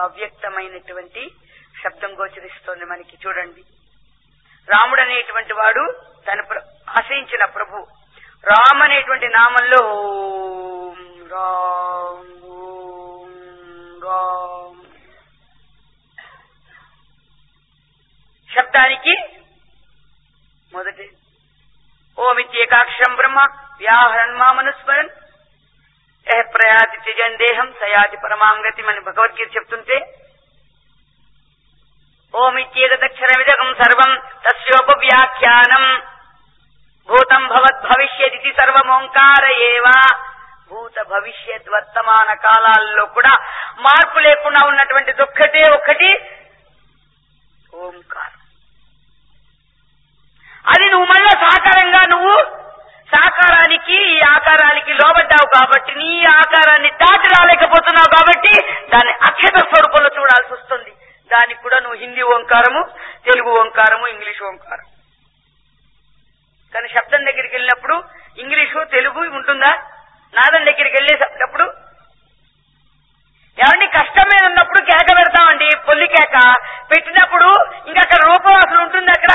అవ్యక్తమైనటువంటి శబ్దం గోచరిస్తోంది మనకి చూడండి రాముడు అనేటువంటి వాడు తను ప్ర- ఆశ్రయించిన ప్రభు రామ్ అనేటువంటి నామంలో ఓం రామ్ ఓం రామ్ శబ్దానికి మొదటి ఓమిత్యేకాక్షరం బ్రహ్మ వ్యాహరన్ మామనుస్మరన్ ఏ ప్రయాతి త్యజన్ దేహం సయాతి పరమాంగతి అని భగవద్గీత చెప్తుంటే ఓమిత్యేకదక్షరమిదకం సర్వం తస్యోపవ్యాఖ్యానం భూతం భవత్ భవిష్యతి సర్వమోంకార ఏవా భూత భవిష్యత్ వర్తమాన కాలాల్లో కూడా మార్పు లేకుండా ఉన్నటువంటిది ఒక్కటే ఒక్కటి ఓంకారం అది నువ్వు మళ్ళా సాకారంగా నువ్వు సాకారానికి ఈ ఆకారానికి లోబడ్డావు కాబట్టి నీ ఆకారాన్ని దాటి రాలేకపోతున్నావు కాబట్టి దాన్ని అక్షత స్వరూపంలో చూడాల్సి వస్తుంది దానికి కూడా నువ్వు హిందీ ఓంకారము తెలుగు ఓంకారము ఇంగ్లీష్ ఓంకారం కానీ శబ్దం దగ్గరికి వెళ్ళినప్పుడు ఇంగ్లీషు తెలుగు ఉంటుందా నాదం దగ్గరికి వెళ్ళేటప్పుడు ఏమండి కష్టం మీద ఉన్నప్పుడు కేక పెడతామండి పొల్లి కేక పెట్టినప్పుడు ఇంకా అక్కడ రూపం అసలు ఉంటుంది అక్కడ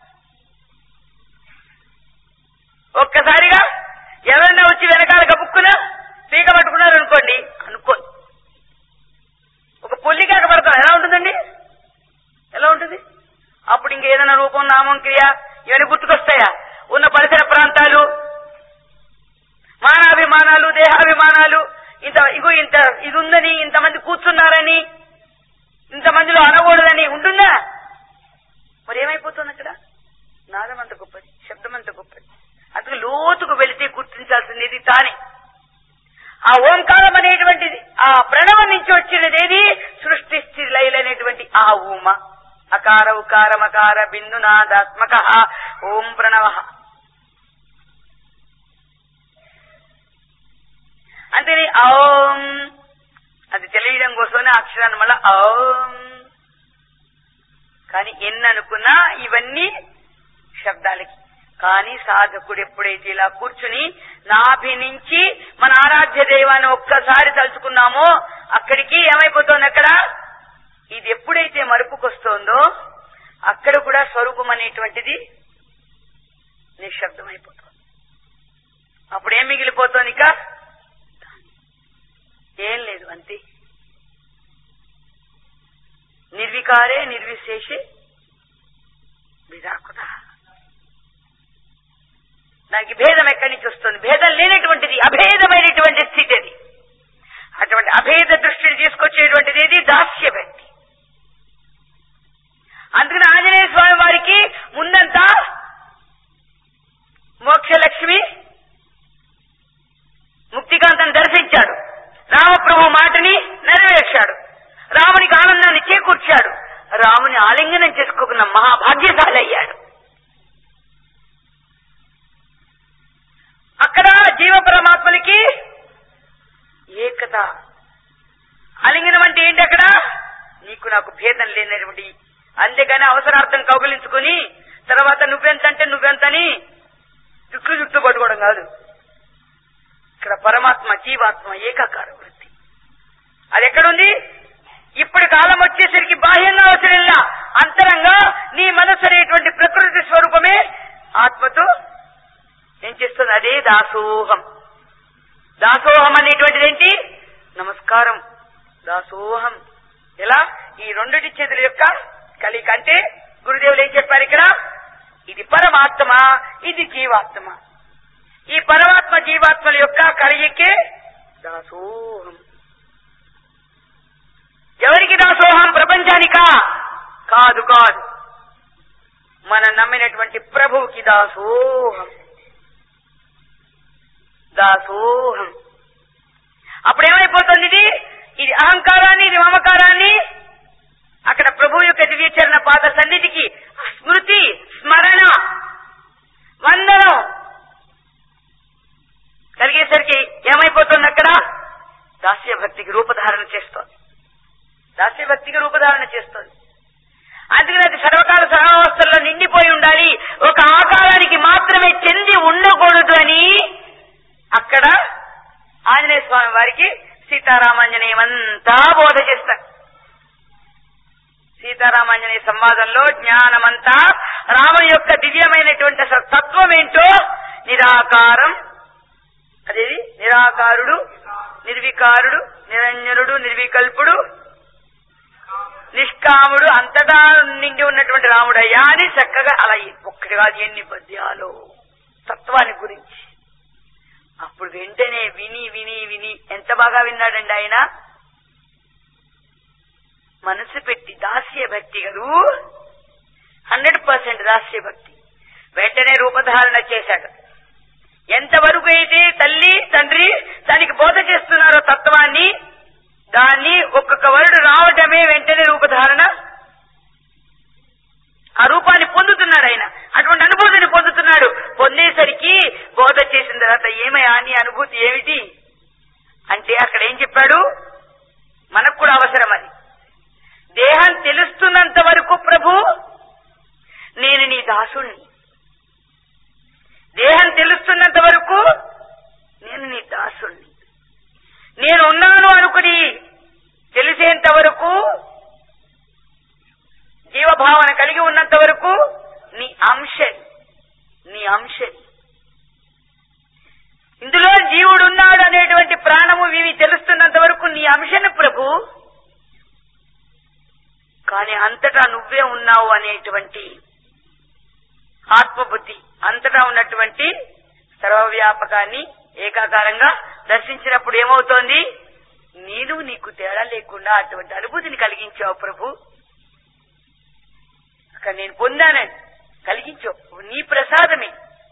ఒక్కసారిగా ఎవరైనా వచ్చి వెనకాల గబుక్కున పీక పట్టుకున్నారు అనుకోండి అనుకోండి ఒక పొల్లి కేక పెడతాం ఎలా ఉంటుందండి ఎలా ఉంటుంది అప్పుడు ఇంకేదైనా రూపం నామం క్రియ ఇవన్నీ గుర్తుకొస్తాయా ఉన్న పరిసర ప్రాంతాలు మానాభిమానాలు దేహాభిమానాలు ఇంత ఇగో ఇంత ఇది ఉందని ఇంతమంది కూర్చున్నారని ఇంతమందిలో అనకూడదని ఉంటుందా మరి ఏమైపోతుంది అక్కడ నాదం అంత గొప్పది శబ్దం అంత గొప్పది అందుకు లోతుకు వెళితే గుర్తించాల్సింది ఇది తానే ఆ ఓంకారం అనేటువంటిది ఆ ప్రణవం నుంచి వచ్చినది ఏది సృష్టి స్థితి లయలనేటువంటి ఆ ఊమ అకార ఉకార మకార బిందునాదాత్మక ఓం ప్రణవ అంతేని ఓం అది తెలియడం కోసమే ఆ అక్షరాన్ని మళ్ళా ఓం కానీ ఎన్ని అనుకున్నా ఇవన్నీ శబ్దాలకి కానీ సాధకుడు ఎప్పుడైతే ఇలా కూర్చుని నాభి నుంచి మన ఆరాధ్య దైవాన్ని ఒక్కసారి తలుచుకున్నామో అక్కడికి ఏమైపోతుంది అక్కడ ఇది ఎప్పుడైతే మరుపుకొస్తోందో అక్కడ కూడా స్వరూపం అనేటువంటిది నిశ్శబ్దం అయిపోతుంది అప్పుడు ఏం మిగిలిపోతుంది ఇక ఏం లేదు అంతే నిర్వికారే నిర్విశేషే విరాకుట దానికి భేదం ఎక్కడి నుంచి వస్తుంది భేదం లేనటువంటిది అభేదమైనటువంటి స్థితి అది అటువంటి అభేద దృష్టిని తీసుకొచ్చేటువంటిది ఏది దాస్య భక్తి అందుకని ఆంజనేయ స్వామి వారికి ముందంతా మోక్షలక్ష్మి ముక్తికాంతను దర్శించాడు రామప్రభు మాటని నెరవేర్చాడు రామునికి ఆనందాన్ని చేకూర్చాడు రాముని ఆలింగనం చేసుకోకున్న మహాభాగ్యశాలి అయ్యాడు అక్కడ జీవ పరమాత్మలకి ఏకత ఆలింగనం అంటే ఏంటి అక్కడ నీకు నాకు భేదం లేనటువంటి అంతేగాని అవసరార్థం కౌగిలించుకుని తర్వాత నువ్వెంత అంటే నువ్వెంతని చుట్టూ చుట్టూ పట్టుకోవడం కాదు ఇక్కడ పరమాత్మ జీవాత్మ ఏకాకార వృత్తి అది ఎక్కడుంది ఇప్పుడు కాలం వచ్చేసరికి బాహ్యంగా అవసరంలా అంతరంగా నీ మనసు అనేటువంటి ప్రకృతి స్వరూపమే ఆత్మతో ఏం చేస్తుంది అదే దాసోహం దాసోహం అనేటువంటిది ఏంటి నమస్కారం దాసోహం ఎలా ఈ రెండుటి చేతుల యొక్క కలిక అంటే గురుదేవులు ఏం చెప్పారు ఇక్కడ ఇది పరమాత్మ ఇది జీవాత్మ ఈ పరమాత్మ జీవాత్మల యొక్క కలయికే దాసోహం ఎవరికి దాసోహం ప్రపంచానికా కాదు కాదు మనం నమ్మినటువంటి ప్రభువుకి దాసోహం దాసోహం అప్పుడేమైపోతుంది ఇది ఇది అహంకారాన్ని ఇది మమకారాన్ని అక్కడ ప్రభు యొక్క దివ్యచరణ పాద సన్నిధికి స్మృతి స్మరణ వందనం కలిగేసరికి ఏమైపోతుంది అక్కడ దాస్య భక్తికి రూపధారణ చేస్తోంది దాస్య భక్తికి రూపధారణ చేస్తోంది అందుకని అది సర్వకాల సర్వావస్థల్లో నిండిపోయి ఉండాలి ఒక ఆకారానికి మాత్రమే చెంది ఉండకూడదు అని అక్కడ ఆంజనేయ స్వామి వారికి సీతారామాంజనేయం అంతా బోధ చేస్తారు సీతారామాంజనేయ సంవాదంలో జ్ఞానమంతా రాముని యొక్క దివ్యమైనటువంటి అసలు తత్వం ఏంటో నిరాకారం అదేది నిరాకారుడు నిర్వికారుడు నిరంజనుడు నిర్వికల్పుడు నిష్కాముడు అంతటా నిండి ఉన్నటువంటి రాముడయ్యా అని చక్కగా అలా ఒక్కటి కాదు ఎన్ని పద్యాలు తత్వాన్ని గురించి అప్పుడు వెంటనే విని విని విని ఎంత బాగా విన్నాడండి ఆయన మనసు పెట్టి దాస్య భక్తి గదు హండ్రెడ్ పర్సెంట్ దాస్య భక్తి వెంటనే రూపధారణ చేశాడు ఎంతవరకు అయితే తల్లి తండ్రి దానికి బోధ చేస్తున్నారో తత్వాన్ని దాన్ని ఒక్కొక్క వరుడు రావటమే వెంటనే రూపధారణ ఆ రూపాన్ని పొందుతున్నాడు ఆయన అటువంటి అనుభూతిని పొందుతున్నాడు పొందేసరికి బోధ చేసిన తర్వాత ఏమయ్యా నీ అనుభూతి ఏమిటి అంటే అక్కడ ఏం చెప్పాడు మనకు కూడా అవసరం అది దేహం తెలుస్తున్నంత వరకు ప్రభు నేను నీ దాసుణ్ణి దేహం తెలుస్తున్నంత వరకు నేను నీ దాసుణ్ణి నేను ఉన్నాను అనుకుని తెలిసేంత వరకు జీవభావన కలిగి ఉన్నంత వరకు నీ అంశని నీ అంశని ఇందులో జీవుడున్నాడు అనేటువంటి ప్రాణము ఇవి తెలుస్తున్నంత వరకు నీ అంశను ప్రభు కానీ అంతటా నువ్వే ఉన్నావు అనేటువంటి ఆత్మబుద్ధి అంతటా ఉన్నటువంటి సర్వవ్యాపకాన్ని ఏకాకారంగా దర్శించినప్పుడు ఏమవుతోంది నేను నీకు తేడా లేకుండా అటువంటి అనుభూతిని కలిగించావు ప్రభు అక్కడ నేను పొందానని కలిగించావు నీ ప్రసాదమే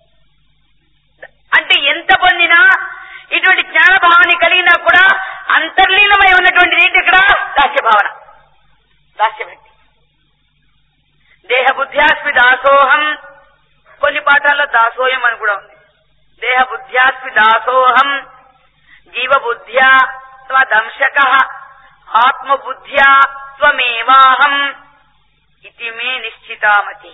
అంటే ఎంత పొందినా ఇటువంటి జ్ఞాన భావన కలిగినా కూడా అంతర్లీనమై ఉన్నటువంటి ఏంటి ఇక్కడ దాస్య భావన దాస్యభక్తి దేహ బుద్ధ్యాస్మి దాసోహం కొన్ని పాఠాల్లో దాసోయం అని కూడా ఉంది దేహ బుద్ధ్యాస్మి దాసోహం జీవ బుద్ధ్యా త్వదంశక ఆత్మ బుద్ధ్యా త్వమేవాహం ఇది మే నిశ్చితామతి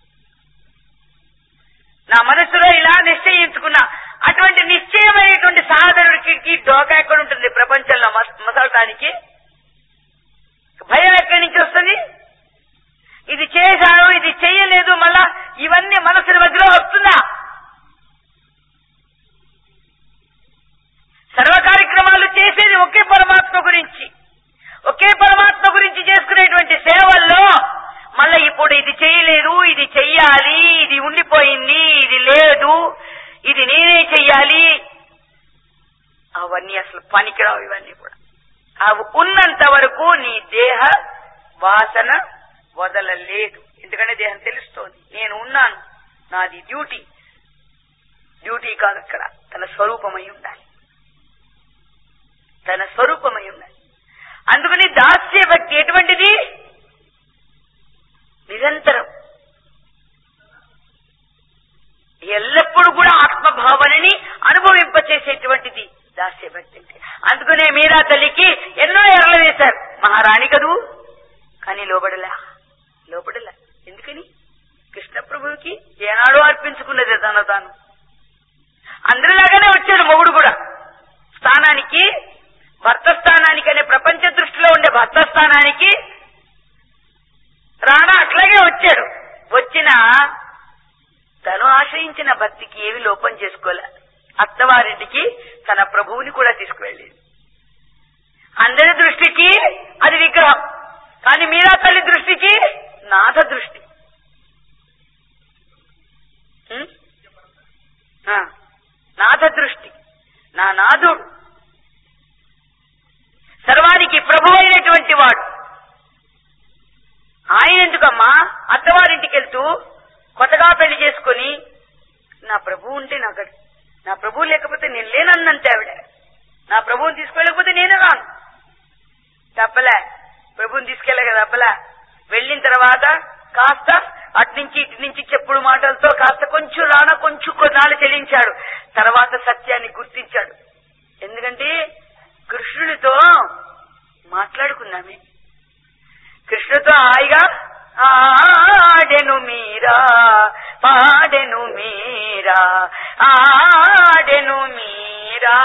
నా మనసులో ఇలా నిశ్చయించుకున్నా అటువంటి నిశ్చయమైనటువంటి సాధనుడికి డోకా ఎక్కడ ఉంటుంది ప్రపంచంలో మస్- మసలటానికి భయం ఎక్కడి నుంచి వస్తుంది ఇది చేశాను ఇది చెయ్యలేదు మళ్ళా ఇవన్నీ మనసుల మధ్యలో వస్తుందా సర్వ కార్యక్రమాలు చేసేది ఒకే పరమాత్మ గురించి ఒకే పరమాత్మ గురించి చేసుకునేటువంటి సేవల్లో మళ్ళా ఇప్పుడు ఇది చేయలేదు ఇది చెయ్యాలి ఇది ఉండిపోయింది ఇది లేదు ఇది నేనే చెయ్యాలి అవన్నీ అసలు పనికిరావు ఇవన్నీ కూడా అవి ఉన్నంత వరకు నీ దేహ వాసన వదలలేదు ఎందుకంటే దేహం తెలుస్తోంది నేను ఉన్నాను నాది డ్యూటీ డ్యూటీ కాదు అక్కడ తన స్వరూపమై ఉండాలి తన స్వరూపమై ఉండాలి అందుకని దాస్య భక్తి ఎటువంటిది నిరంతరం ఎల్లప్పుడూ కూడా ఆత్మభావనని అనుభవింపచేసేటువంటిది దాస్య భక్తి అంటే అందుకనే మీరా తల్లికి ఎన్నో ఎరలు వేశారు మహారాణి కదూ కానీ లోబడలా లోబడలా ఎందుకని కృష్ణ ప్రభువుకి ఏనాడో అర్పించుకున్నది తన తాను అందరిలాగానే వచ్చాడు మొగుడు కూడా స్థానానికి భర్త స్థానానికి అనే ప్రపంచ దృష్టిలో ఉండే భర్త స్థానానికి రానా అట్లాగే వచ్చాడు వచ్చిన తను ఆశ్రయించిన భక్తికి ఏమి లోపం చేసుకోలే అత్తవారింటికి తన ప్రభువుని కూడా తీసుకువెళ్ళేది అందరి దృష్టికి అది విగ్రహం కానీ మీరా తల్లి దృష్టికి నాథ దృష్టి ఉం? ఆ, నాథ దృష్టి నా నాథుడు సర్వానికి ప్రభు అయినటువంటి వాడు ఆయన ఎందుకమ్మా అత్తవారింటికి వెళ్తూ కొత్తగా పెళ్లి చేసుకుని నా ప్రభువు ఉంటే నాకు నా ప్రభువు లేకపోతే నేను లేనన్నంతే ఆవిడ నా ప్రభువుని తీసుకెళ్ళకపోతే నేనే రాను తప్పలే ప్రభువుని తీసుకెళ్ళే కదా తప్పలే వెళ్ళిన తర్వాత కాస్త అట్నుంచి ఇటు నుంచి చెప్పుడు మాటలతో కాస్త కొంచెం రానా కొంచెం కొన్నాళ్ళు చెల్లించాడు తర్వాత సత్యాన్ని గుర్తించాడు ఎందుకంటే కృష్ణుడితో మాట్లాడుకున్నామే కృష్ణుతో హాయిగా ఆడెను మీరా పాడెను మీరా ఆడెను మీరా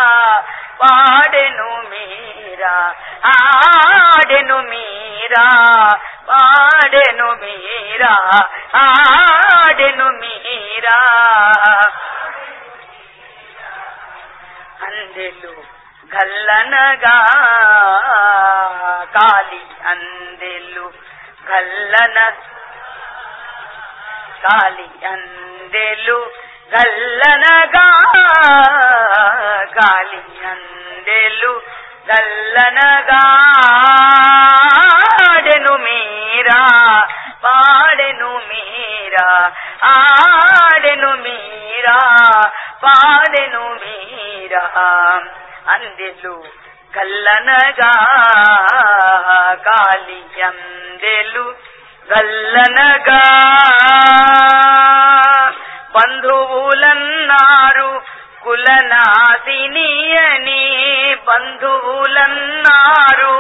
పాడెను మీరా ఆడెను మీరా పా ఆడెను మీరా ఆడెను మీరా అందెలు గల్లనగా కాలి అందెలు గల్లన కాలి అందెలు గల్లనగా కాలి అందెలు గల్లనగా ఆడెను మీరా పాడెను మీరా ఆడెను మీరా పాడెను మీరా అందెలు గల్లనగా కాలి అందెలు గల్లనగా బంధువులన్నారు కులనాశిని అని బంధువులన్నారు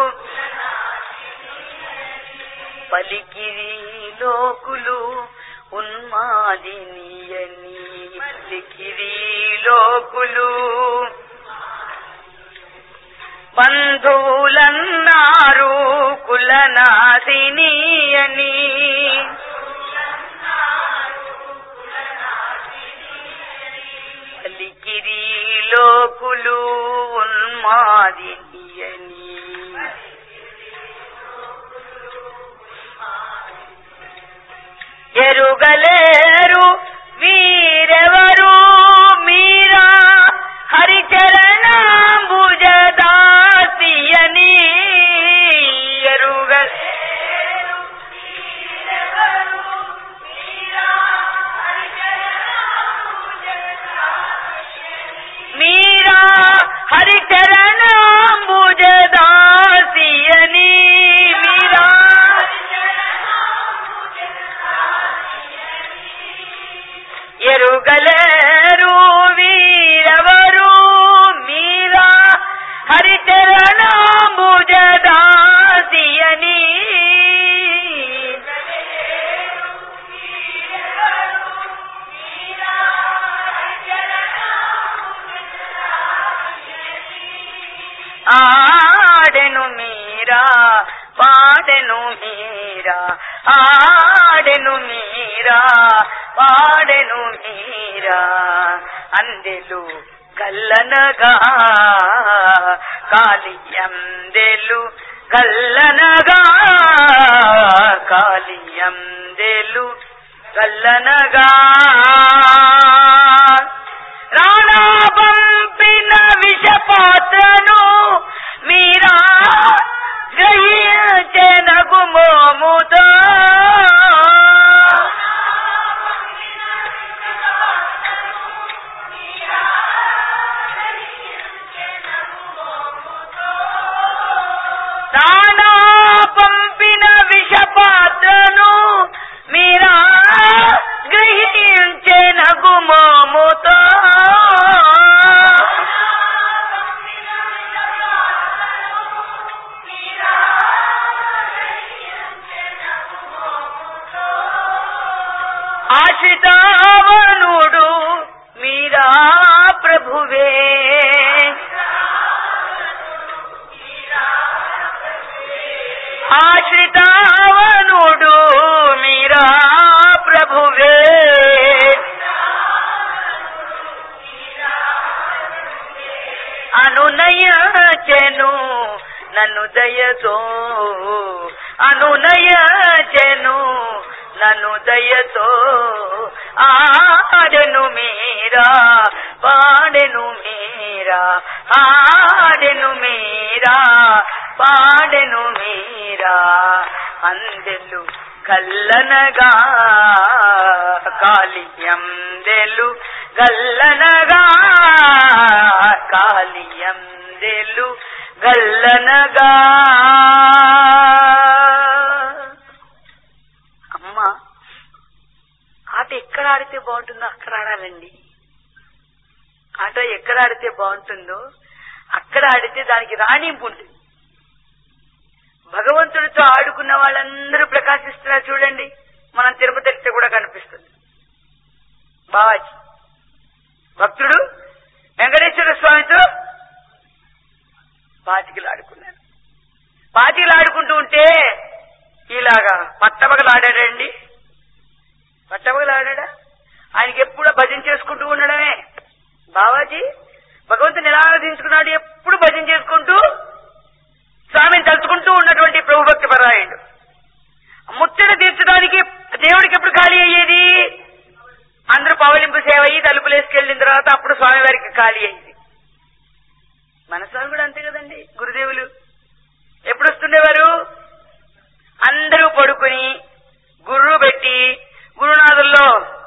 పలికిరి లోకులు ఉన్మాదినియని పలికిరి లోకులు బంధువులన్నారు కులనాశిని అని పలికిరి లోకులు ఉన్మాదిని అని ఎరుగలేరు వీరెవరు మీరా హరిచరణాంబుజదాసియని ఎరుగలేరు మీరా హరిచరణాంబుజదాసియని మీరా ఎరుగలేరు వీరెవరు మీరా హరిచరణాంబుజదాసియని ఆడెను మీరా పాడెను మీరా ఆడెను మీరా పాడెను మీరా అందెలు గల్లనగా కాలియందెలు గల్లనగా కాలియందెలు గల్లనగా రాణా పంపిన విషపాత్రను మీరా గ్రహించెనగు మోముతో రాణా పంపిన విషపాత్రను మీరా గ్రహించెనగు మోముతో ఆశ్రితావనుడు మీరా ప్రభువే ఆశ్రితావనుడు మీరా ప్రభువే అనునయచెను నన్ను దయతో అనునయచెను నన్ను దయతో ఆడెను మీరా పాడెను మీరా ఆడెను మీరా పాడెను మీరా అందెలు కల్లనగా కాళియందెలు గల్లనగా కాళియందెలు గల్లనగా అమ్మ ఆట ఎక్కడ ఆడితే బాగుంటుందో అక్కడ ఆడాలండి ఆట ఎక్కడ ఆడితే బాగుంటుందో అక్కడ ఆడితే దానికి రాణింపు ఉంటుంది భగవంతుడితో ఆడుకున్న వాళ్ళందరూ ప్రకాశిస్తున్నారు చూడండి మనం తిరుపతి వెళ్తే కూడా కనిపిస్తుంది బావాజీ భక్తుడు వెంకటేశ్వర స్వామితో పాతికలు ఆడుకున్నారు పాతికలు ఆడుకుంటూ ఉంటే ఇలాగా పట్టపగలు ఆడాడండి పట్టపగలు ఆడాడా ఆయనకి ఎప్పుడు భజన చేసుకుంటూ ఉండడమే బావాజీ భగవంతుని ఎలా ఆరాధించుకున్నాడు ఎప్పుడు భజన చేసుకుంటూ స్వామిని తలుచుకుంటూ ఉన్నటువంటి ప్రభుభక్తి పరాయణుడు ముచ్చట తీర్చడానికి దేవుడికి ఎప్పుడు ఖాళీ అయ్యేది అందరూ పవలింపు సేవ అయ్యి తలుపులు వేసుకెళ్ళిన తర్వాత అప్పుడు స్వామి వారికి ఖాళీ అయ్యింది మన స్వామి కూడా అంతే కదండి గురుదేవులు ఎప్పుడు వస్తుండేవారు అందరూ పడుకుని గుర్రు పెట్టి గురునాథుల్లో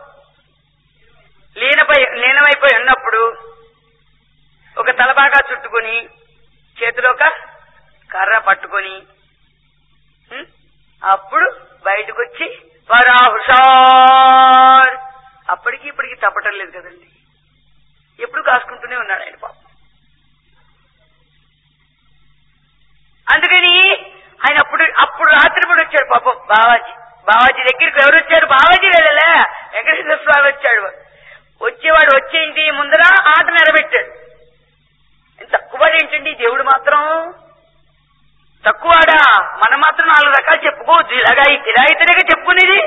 లీనపై లీనమైపోయి ఉన్నప్పుడు ఒక తలబాగా చుట్టుకుని చేతిలో ఒక కర్ర పట్టుకొని ఉం? అప్పుడు బయటకు వచ్చి వరా హుషార్ అప్పటికి ఇప్పటికి తప్పటం లేదు కదండి ఎప్పుడు కాసుకుంటూనే ఉన్నాడు ఆయన పాపం అందుకని ఆయన అప్పుడు అప్పుడు రాత్రి పూట వచ్చాడు పాపం బావాజీ బావాజీ దగ్గరికి ఎవరు వచ్చారు బావాజీ వెళ్ళలే వెంకటేశ్వర స్వామి వచ్చాడు వచ్చేవాడు వచ్చేంటి ముందర ఆట నిలబెట్టాడు ఎంత తక్కువవాడు ఏంటండి దేవుడు మాత్రం తక్కువాడా మనం మాత్రం నాలుగు రకాలు చెప్పుకోవచ్చు ఇలాగా ఇలా ఇతరుగా చెప్పుకునేది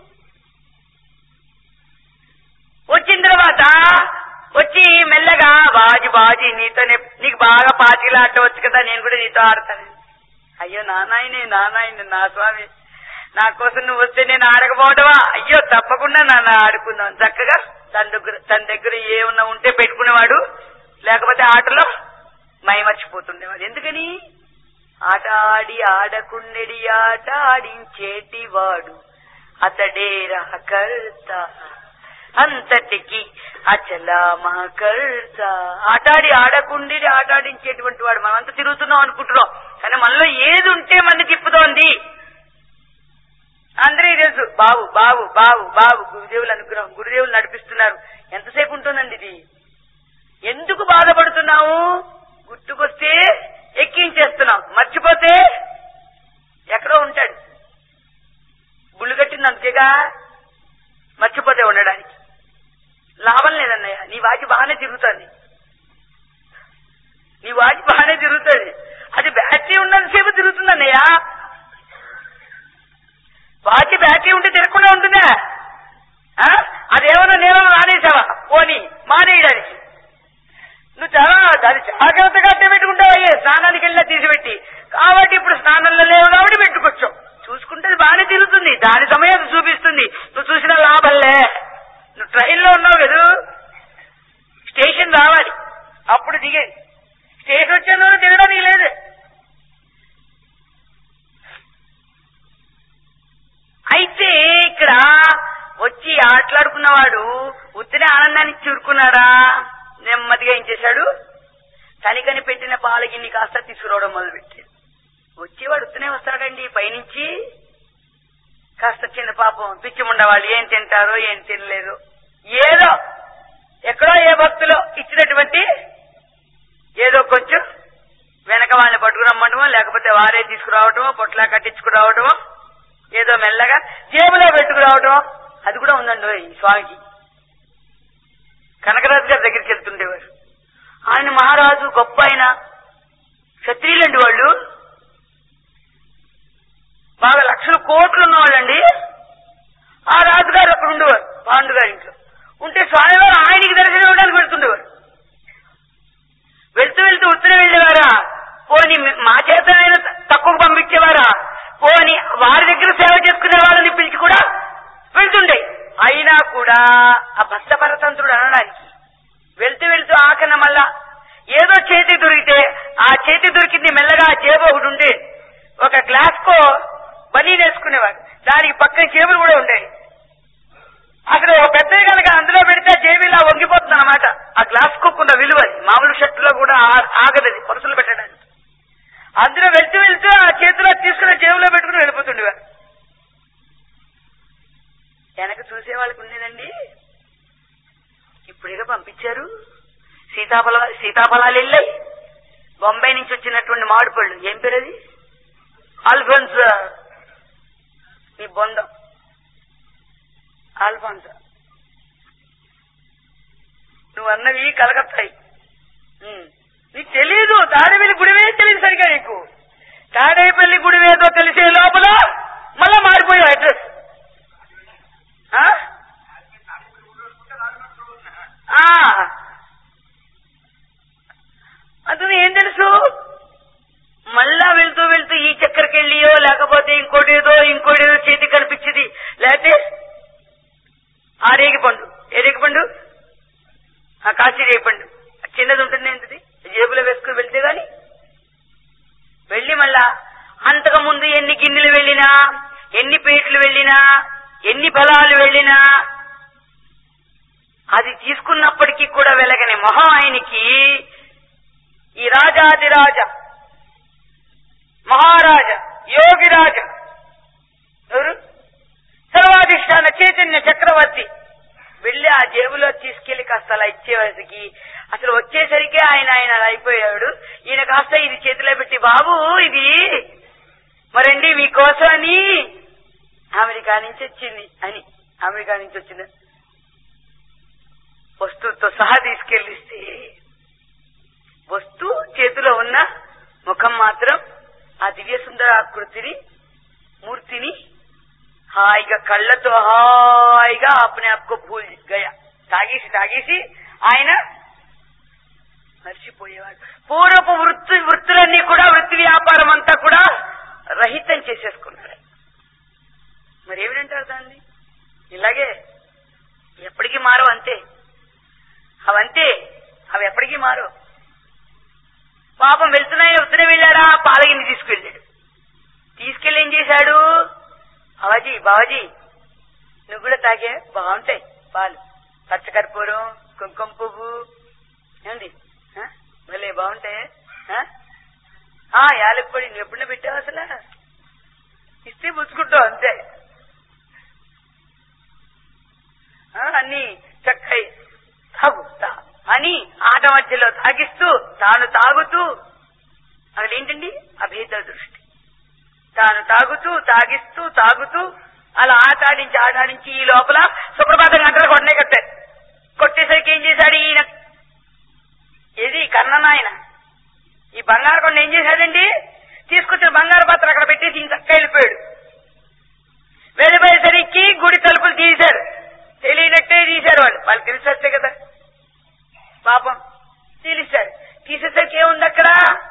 వచ్చిన తర్వాత వచ్చి మెల్లగా బాజీ బాజీ నీతో నే- నీకు బాగా పార్టీలు ఆడవచ్చు కదా నేను కూడా నీతో ఆడతాను అయ్యో నానాయనే నానాయన నా స్వామి నా కోసం నువ్వు వస్తే నేను ఆడకపోవటమా అయ్యో తప్పకుండా నాన్న ఆడుకుందాం చక్కగా తన దగ్గర తన దగ్గర ఏమన్నా ఉంటే పెట్టుకునేవాడు లేకపోతే ఆటలో మైమర్చిపోతుండేవాడు ఎందుకని ఆట ఆడి ఆడకుండెడి ఆట ఆడించేటివాడు అతడే రహకర్త అంతటికి అచలామకర్త ఆటాడి ఆడకుండి ఆటాడించేటువంటి వాడు మనం అంతా తిరుగుతున్నాం అనుకుంటున్నాం కానీ మనలో ఏది ఉంటే మన తిప్పుతోంది అందరికీ తెలుసు బాబు బాబు బాబు బాబు గురుదేవులు అనుగ్రహం గురుదేవులు నడిపిస్తున్నారు ఎంతసేపు ఉంటుందండి ఇది ఎందుకు బాధపడుతున్నావు గుర్తుకొస్తే ఎక్కించేస్తున్నాం మర్చిపోతే ఎక్కడో ఉంటాడు గుళ్ళు కట్టింది అంతేగా మర్చిపోతే ఉండడానికి లాభం లేదన్నయ్య నీ వాచి బాగానే తిరుగుతుంది నీ వాచి బాగానే తిరుగుతుంది అది బ్యాటరీ ఉన్నంతసేపు తిరుగుతుంది అన్నయ్య వాచి బ్యాటరీ ఉంటే తిరగకుండా ఉంటుందా ఆ? అదేమన్నా నేలలో నానేసావా పోనీ మానేయడానికి నువ్వు చాలా దాన్ని జాగ్రత్తగా అట్టే పెట్టుకుంటావయ్యే స్నానానికి వెళ్ళినా తీసిపెట్టి కాబట్టి ఇప్పుడు స్నానంలో లేవు కాబట్టి పెట్టుకోవచ్చు చూసుకుంటే అది బాగానే తిరుగుతుంది దాని సమయం అది చూపిస్తుంది నువ్వు చూసిన లాభంలే నువ్వు ట్రైన్లో ఉన్నావు కదా స్టేషన్ రావాలి అప్పుడు దిగేది స్టేషన్ వచ్చే దిగడానికి లేదు అయితే ఇక్కడ వచ్చి ఆటలాడుకున్నవాడు ఉత్తినే ఆనందానికి చూరుకున్నాడా నెమ్మదిగా ఏం చేశాడు తనికని పెట్టిన పాల గిన్నె కాస్త తీసుకురావడం మొదలుపెట్టాడు వచ్చేవాడు ఉత్తనే వస్తాడండి పైనుంచి కాస్త చిన్న పాపం పిచ్చి ఉండవాళ్ళు ఏం తింటారో ఏం తినలేరు ఏదో ఎక్కడో ఏ భక్తులు ఇచ్చినటువంటి ఏదో కొంచెం వెనక వాళ్ళని పట్టుకురమ్మటమో లేకపోతే వారే తీసుకురావటమో పొట్లా కట్టించుకురావటమో ఏదో మెల్లగా జేబులో పెట్టుకురావటం అది కూడా ఉందండి ఓయ్ ఈ స్వామికి కనకరాజు గారి దగ్గరికి వెళ్తుండేవారు ఆయన మహారాజు గొప్ప ఆయన క్షత్రియులండి వాళ్ళు బాగా లక్షల కోట్లు ఉన్నవాళ్ళండి ఆ రాజుగారు అక్కడ ఉండేవారు పాండు గారి ఇంట్లో ఉంటే స్వామివారు ఆయనకి దర్శనం ఇవ్వడానికి వెళ్తుండేవారు వెళ్తూ వెళ్తూ ఉత్తరం వెళ్ళేవారా పోని మా చేత ఆయన తక్కువ పంపించేవారా పోని వారి దగ్గర సేవ చేసుకునే వాళ్ళని పిలిచి కూడా వెళ్తుండే అయినా కూడా ఆ భక్త పరతంత్రుడు అనడానికి వెళ్తూ వెళ్తూ ఆకన మళ్ళా ఏదో చేతి దొరికితే ఆ చేతి దొరికింది మెల్లగా ఆ జేబు ఒకటి ఉండే ఒక గ్లాస్ కో బనీ వేసుకునేవాడు దానికి పక్కన జేబులు కూడా ఉండేవి అక్కడ ఒక పెద్దవి కనుక అందులో పెడితే జేబీలా వంగిపోతుంది అనమాట ఆ గ్లాస్ కొక్కున్న విలువ అది. మామూలు షర్టులో కూడా ఆ- ఆగదది పరుసులు పెట్టడానికి అందులో వెళ్తూ వెళ్తూ ఆ చేతిలో తీసుకుని జేబులో పెట్టుకుని వెళ్ళిపోతుండేవారు వెనక చూసే వాళ్ళకి ఉండేదండి ఇప్పుడేగా పంపించారు సీతాఫల సీతాఫలాలు వెళ్ళాయి బొంబాయి నుంచి వచ్చినటువంటి మామిడి పళ్ళు ఏం పేరు అది ఆల్ఫోన్స్ నీ బొందం ఆల్ఫాన్స్ నువ్వు అన్నవి కలగత్తాయి ఉమ్. నీకు తెలీదు తాడేపల్లి గుడివే తెలియదు సరిగా నీకు తాడేపల్లి గుడివేదో తెలిసే లోపల మళ్ళా మారిపోయావు అడ్రస్ వెళ్తూ మళ్ళా వెళ్తూ వెళ్తూ ఈ చక్కెరకెళ్ళియో లేకపోతే ఇంకోటేదో ఇంకోటేదో చేతి కనిపించింది లేకపోతే ఆ రేగి పండు ఏ రేగి పండు ఆ కాశీ రేగి పండు చిన్నది ఉంటుంది ఏంటిది జేబులో వేసుకుని వెళ్తే గాని వెళ్ళి మళ్ళా అంతకు ముందు ఎన్ని గిన్నెలు వెళ్ళినా ఎన్ని పేట్లు వెళ్ళినా ఎన్ని బలాలు వెళ్ళినా అది తీసుకున్నప్పటికీ కూడా వెలగని మొహం ఆయనకి ఈ రాజాదిరాజ మహారాజ యోగిరాజ ఎవరు సర్వాధిష్టాన చైతన్య చక్రవర్తి వెళ్ళి ఆ జేబులో తీసుకెళ్లి కాస్త అలా ఇచ్చేవారికి అసలు వచ్చేసరికి ఆయన ఆయన అలా అయిపోయాడు ఈయన కాస్త ఇది చేతిలో పెట్టి బాబు ఇది మరండి మీకోసం అని అమెరికా నుంచి వచ్చింది అని అమెరికా నుంచి వచ్చింది వస్తువుతో సహా తీసుకెళ్ళిస్తే వస్తువు చేతిలో ఉన్న ముఖం మాత్రం ఆ దివ్య సుందర ఆకృతిని మూర్తిని హాయిగా కళ్ళతో హాయిగా అప్నే ఆప్కో భూల్ గయా తాగేసి తాగేసి ఆయన మర్చిపోయేవాడు పూర్వపు వృత్తి వృత్తులన్నీ కూడా వృత్తి వ్యాపారం అంతా కూడా రహితం చేసేసుకున్నాడు మరి ఏమిటంటారు దాన్ని ఇలాగే ఎప్పటికీ మారవు అంతే అవంతే అవి ఎప్పటికీ మారవు పాపం వెళ్తున్నాయి వస్తూనే వెళ్ళారా పాలగిన్ని తీసుకెళ్ళాడు తీసుకెళ్ళి ఏం చేశాడు బావాజీ బావాజీ నువ్వు కూడా తాగే బాగుంటాయి పాలు పచ్చకర్పూరం కుంకుమ పువ్వు ఏమండి ఆ? భలే బాగుంటాయి ఆ? ఆ యాలకుపొడి నువ్వు ఎప్పుడైనా పెట్టావు అసలు ఇస్తే పుచ్చుకుంటావు అంతే ఆ, అన్ని చక్కై తాగు తా అని ఆట మధ్యలో తాగిస్తూ తాను తాగుతూ అక్కడ ఏంటండి అభేద దృష్టి తాను తాగుతూ తాగిస్తూ తాగుతూ అలా ఆటాడించి ఆటాడించి ఈ లోపల సుప్రభాత గంటలు కొట్టనే కట్టారు కొట్టేసరికి ఏం చేశాడు ఈయన ఏది కన్ననాయన ఈ బంగారు కొండ ఏం చేశాడండి తీసుకొచ్చిన బంగారు పాత్ర అక్కడ పెట్టేసి ఇంక చక్క వెళ్ళిపోయాడు వెళ్ళిపోయేసరికి గుడి తలుపులు తీశారు తెలియనట్టే తీశారు వాళ్ళు వాళ్ళు తెలిసొస్తే కదా పాపం తీశారు తీసేసరికి ఏముంది అక్కడ